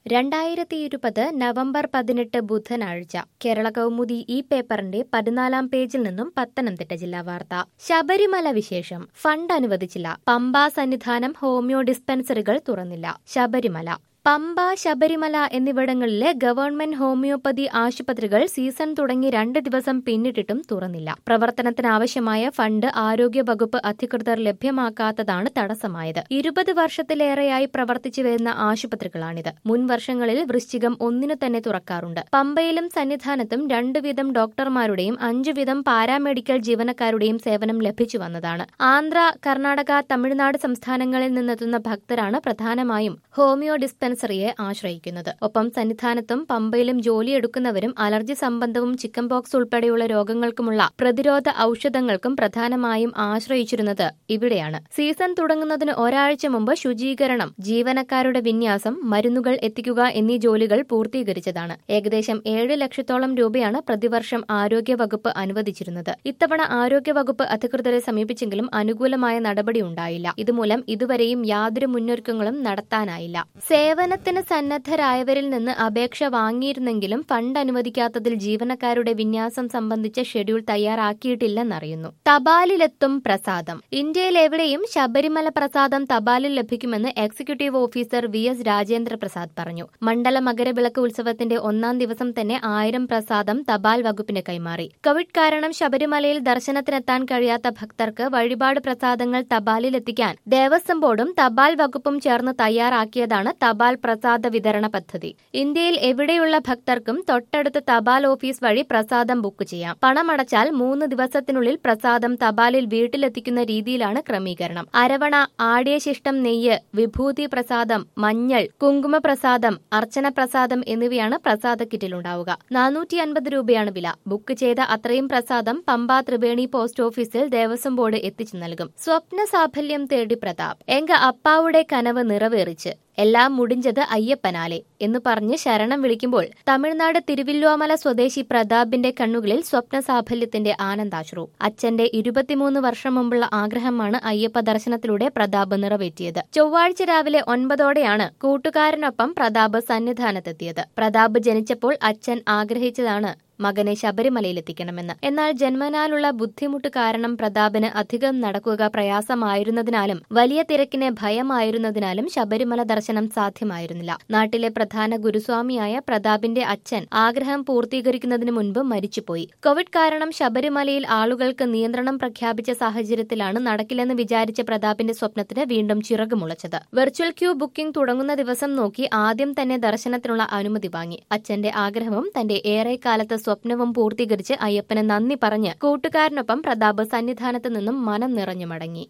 രണ്ടായിരത്തി ഇരുപത് നവംബർ പതിനെട്ട് ബുധനാഴ്ച കേരള കൗമുദി ഈ പേപ്പറിന്റെ പതിനാലാം പേജിൽ നിന്നും പത്തനംതിട്ട ജില്ലാ വാർത്ത ശബരിമല വിശേഷം ഫണ്ട് അനുവദിച്ചില്ല പമ്പ സന്നിധാനം ഹോമിയോ ഡിസ്പെൻസറികൾ തുറന്നില്ല ശബരിമല പമ്പ ശബരിമല എന്നിവിടങ്ങളിലെ ഗവൺമെന്റ് ഹോമിയോപ്പതി ആശുപത്രികൾ സീസൺ തുടങ്ങി രണ്ട് ദിവസം പിന്നിട്ടിട്ടും തുറന്നില്ല പ്രവർത്തനത്തിനാവശ്യമായ ഫണ്ട് ആരോഗ്യ വകുപ്പ് അധികൃതർ ലഭ്യമാക്കാത്തതാണ് തടസ്സമായത് ഇരുപത് വർഷത്തിലേറെയായി പ്രവർത്തിച്ചു വരുന്ന ആശുപത്രികളാണിത് മുൻ വർഷങ്ങളിൽ വൃശ്ചികം ഒന്നിനു തന്നെ തുറക്കാറുണ്ട് പമ്പയിലും സന്നിധാനത്തും രണ്ടു വീതം ഡോക്ടർമാരുടെയും അഞ്ചു വീതം പാരാമെഡിക്കൽ ജീവനക്കാരുടെയും സേവനം ലഭിച്ചു വന്നതാണ് ആന്ധ്ര കർണാടക തമിഴ്നാട് സംസ്ഥാനങ്ങളിൽ നിന്നെത്തുന്ന ഭക്തരാണ് പ്രധാനമായും ഹോമിയോ ഡിസ്പെൻസറിയെ ആശ്രയിക്കുന്നത് ഒപ്പം സന്നിധാനത്തും പമ്പയിലും ജോലിയെടുക്കുന്നവരും അലർജി സംബന്ധവും ചിക്കൻ ബോക്സ് ഉൾപ്പെടെയുള്ള രോഗങ്ങൾക്കുമുള്ള പ്രതിരോധ ഔഷധങ്ങൾക്കും പ്രധാനമായും ആശ്രയിച്ചിരുന്നത് ഇവിടെയാണ് സീസൺ തുടങ്ങുന്നതിന് ഒരാഴ്ച മുമ്പ് ശുചീകരണം ജീവനക്കാരുടെ വിന്യാസം മരുന്നുകൾ എത്തിക്കുക എന്നീ ജോലികൾ പൂർത്തീകരിച്ചതാണ് ഏകദേശം ഏഴ് ലക്ഷത്തോളം രൂപയാണ് പ്രതിവർഷം ആരോഗ്യ വകുപ്പ് അനുവദിച്ചിരുന്നത് ഇത്തവണ ആരോഗ്യ വകുപ്പ് അധികൃതരെ സമീപിച്ചെങ്കിലും അനുകൂലമായ നടപടി ഉണ്ടായില്ല ഇതുമൂലം ഇതുവരെയും യാതൊരു മുന്നൊരുക്കങ്ങളും നടത്താനായില്ല സേവനത്തിന് സന്നദ്ധരായവരിൽ നിന്ന് അപേക്ഷ വാങ്ങിയിരുന്നെങ്കിലും ഫണ്ട് അനുവദിക്കാത്തതിൽ ജീവനക്കാരുടെ വിന്യാസം സംബന്ധിച്ച ഷെഡ്യൂൾ തയ്യാറാക്കിയിട്ടില്ലെന്നറിയുന്നു തപാലിലെത്തും പ്രസാദം ഇന്ത്യയിൽ എവിടെയും ശബരിമല പ്രസാദം തപാലിൽ ലഭിക്കുമെന്ന് executive officer V S Rajendra Prasad പറഞ്ഞു മണ്ഡല മകരവിളക്ക് ഉത്സവത്തിന്റെ ഒന്നാം ദിവസം തന്നെ ആയിരം പ്രസാദം തപാൽ വകുപ്പിന് കൈമാറി കോവിഡ് കാരണം ശബരിമലയിൽ ദർശനത്തിനെത്താൻ കഴിയാത്ത ഭക്തർക്ക് വഴിപാട് പ്രസാദങ്ങൾ തപാലിൽ എത്തിക്കാൻ ദേവസ്വം ബോർഡും തപാൽ വകുപ്പും ചേർന്ന് തയ്യാറാക്കിയതാണ് തപാൽ പ്രസാദ വിതരണ പദ്ധതി ഇന്ത്യയിൽ എവിടെയുള്ള ഭക്തർക്കും തൊട്ടടുത്ത തപാൽ ഓഫീസ് വഴി പ്രസാദം ബുക്ക് ചെയ്യാം പണമടച്ചാൽ മൂന്ന് ദിവസത്തിനുള്ളിൽ പ്രസാദം തപാലിൽ വീട്ടിലെത്തിക്കുന്ന രീതിയിലാണ് ക്രമീകരണം അരവണ ആടിയ ശിഷ്ടം നെയ്യ് വിഭൂതി പ്രസാദം മഞ്ഞൾ കുങ്കുമ പ്രസാദം അർച്ചന പ്രസാദം എന്നിവയാണ് പ്രസാദ കിറ്റിലുണ്ടാവുക നാനൂറ്റി അൻപത് രൂപയാണ് വില ബുക്ക് ചെയ്ത അത്രയും പ്രസാദം പമ്പ ത്രിവേണി പോസ്റ്റ് ഓഫീസിൽ ദേവസ്വം ബോർഡ് എത്തിച്ചു നൽകും സ്വപ്ന സാഫല്യം തേടി പ്രതാപ് എങ്ക അപ്പാവുടെ കനവ് നിറവേറിച്ച് എല്ലാം മുടിഞ്ചത് അയ്യപ്പനാലെ എന്ന് പറഞ്ഞ് ശരണം വിളിക്കുമ്പോൾ തമിഴ്നാട് തിരുവില്ലോമല സ്വദേശി പ്രതാപിന്റെ കണ്ണുകളിൽ സ്വപ്ന സാഫല്യത്തിന്റെ ആനന്ദാശ്രു അച്ഛന്റെ ഇരുപത്തിമൂന്ന് വർഷം മുമ്പുള്ള ആഗ്രഹമാണ് അയ്യപ്പ ദർശനത്തിലൂടെ പ്രതാപ് നിറവേറ്റിയത് ചൊവ്വാഴ്ച രാവിലെ ഒൻപതോടെയാണ് കൂട്ടുകാരനൊപ്പം പ്രതാപ് സന്നിധാനത്തെത്തിയത് പ്രതാപ് ജനിച്ചപ്പോൾ അച്ഛൻ ആഗ്രഹിച്ചതാണ് മകനെ ശബരിമലയിലെത്തിക്കണമെന്ന് എന്നാൽ ജന്മനാലുള്ള ബുദ്ധിമുട്ട് കാരണം പ്രതാപന് അധികം നടക്കുക പ്രയാസമായിരുന്നതിനാലും വലിയ തിരക്കിന് ഭയമായിരുന്നതിനാലും ശബരിമല ദർശനം സാധ്യമായിരുന്നില്ല നാട്ടിലെ പ്രധാന ഗുരുസ്വാമിയായ പ്രതാപിന്റെ അച്ഛൻ ആഗ്രഹം പൂർത്തീകരിക്കുന്നതിന് മുൻപ് മരിച്ചുപോയി കോവിഡ് കാരണം ശബരിമലയിൽ ആളുകൾക്ക് നിയന്ത്രണം പ്രഖ്യാപിച്ച സാഹചര്യത്തിലാണ് നടക്കില്ലെന്ന് വിചാരിച്ച പ്രതാപിന്റെ സ്വപ്നത്തിന് വീണ്ടും ചിറകുമുളച്ചത് വെർച്വൽ ക്യൂ ബുക്കിംഗ് തുടങ്ങുന്ന ദിവസം നോക്കി ആദ്യം തന്നെ ദർശനത്തിനുള്ള അനുമതി വാങ്ങി അച്ഛന്റെ ആഗ്രഹവും തന്റെ ഏറെക്കാലത്ത് സ്വപ്നവും പൂർത്തീകരിച്ച് അയ്യപ്പന് നന്ദി പറഞ്ഞ് കൂട്ടുകാരനൊപ്പം പ്രതാപ് സന്നിധാനത്ത് നിന്നും മനം നിറഞ്ഞു മടങ്ങി